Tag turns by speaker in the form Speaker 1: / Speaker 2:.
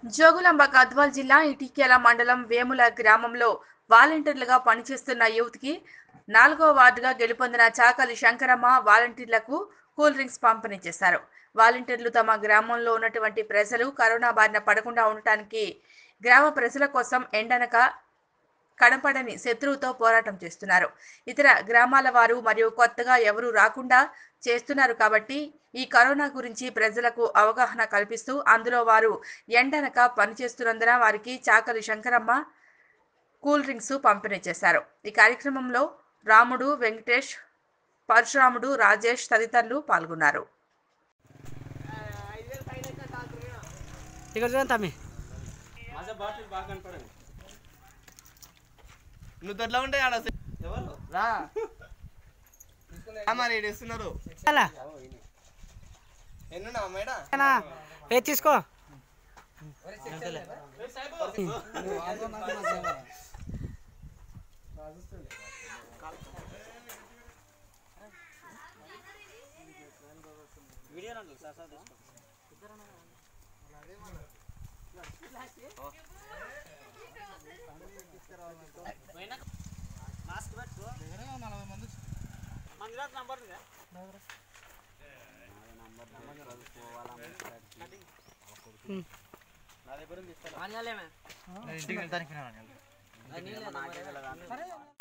Speaker 1: జోగులాంబ గద్వాల్ జిల్లా ఇటిక్యాల మండలం వేముల గ్రామంలో వాలంటీర్లుగా పనిచేస్తున్న యువతికి నాలుగో వార్డుగా గెలుపొందిన చాకలి శంకరమ్మ వాలంటీర్లకు కూల్ డ్రింక్స్ పంపిణీ చేశారు వాలంటీర్లు తమ గ్రామంలో ఉన్నటువంటి ప్రజలు కరోనా బారిన పడకుండా ఉండటానికి గ్రామ ప్రజల కోసం ఎండనక కనపడని శత్రువుతో పోరాటం చేస్తున్నారు ఇతర గ్రామాల వారు మరియు కొత్తగా ఎవరు రాకుండా చేస్తున్నారు కాబట్టి ఈ కరోనా గురించి ప్రజలకు అవగాహన కల్పిస్తూ అందులో వారు ఎండనక పనిచేస్తున్నందున వారికి చాకలి శంకరమ్మ కూల్ డ్రింక్స్ పంపిణీ చేశారు ఈ కార్యక్రమంలో రాముడు వెంకటేష్ పరశురాముడు రాజేష్ తదితరులు పాల్గొన్నారు
Speaker 2: ఇక్కడ చూడండి తమ్మి
Speaker 3: माझा बाटली बाग कनपడదు
Speaker 4: నువ్వు దొడ్లో ఉంటే ఆడ
Speaker 3: ఎవరు
Speaker 4: రా ఆ, మరి ఈడ ఇస్తున్నారు
Speaker 2: అలా
Speaker 4: ఎన్నున్నావా మేడం
Speaker 2: ఏనా? ఏ తీసుకో
Speaker 3: వీడియో రండి సార్ సార్ తీసుకో మాస్క్ పెట్టు మంది రాత్రి నంబర్ ఉందా నా దగ్గర ఉంది ఇస్తాను
Speaker 4: ఇంటికి వెళ్తానికి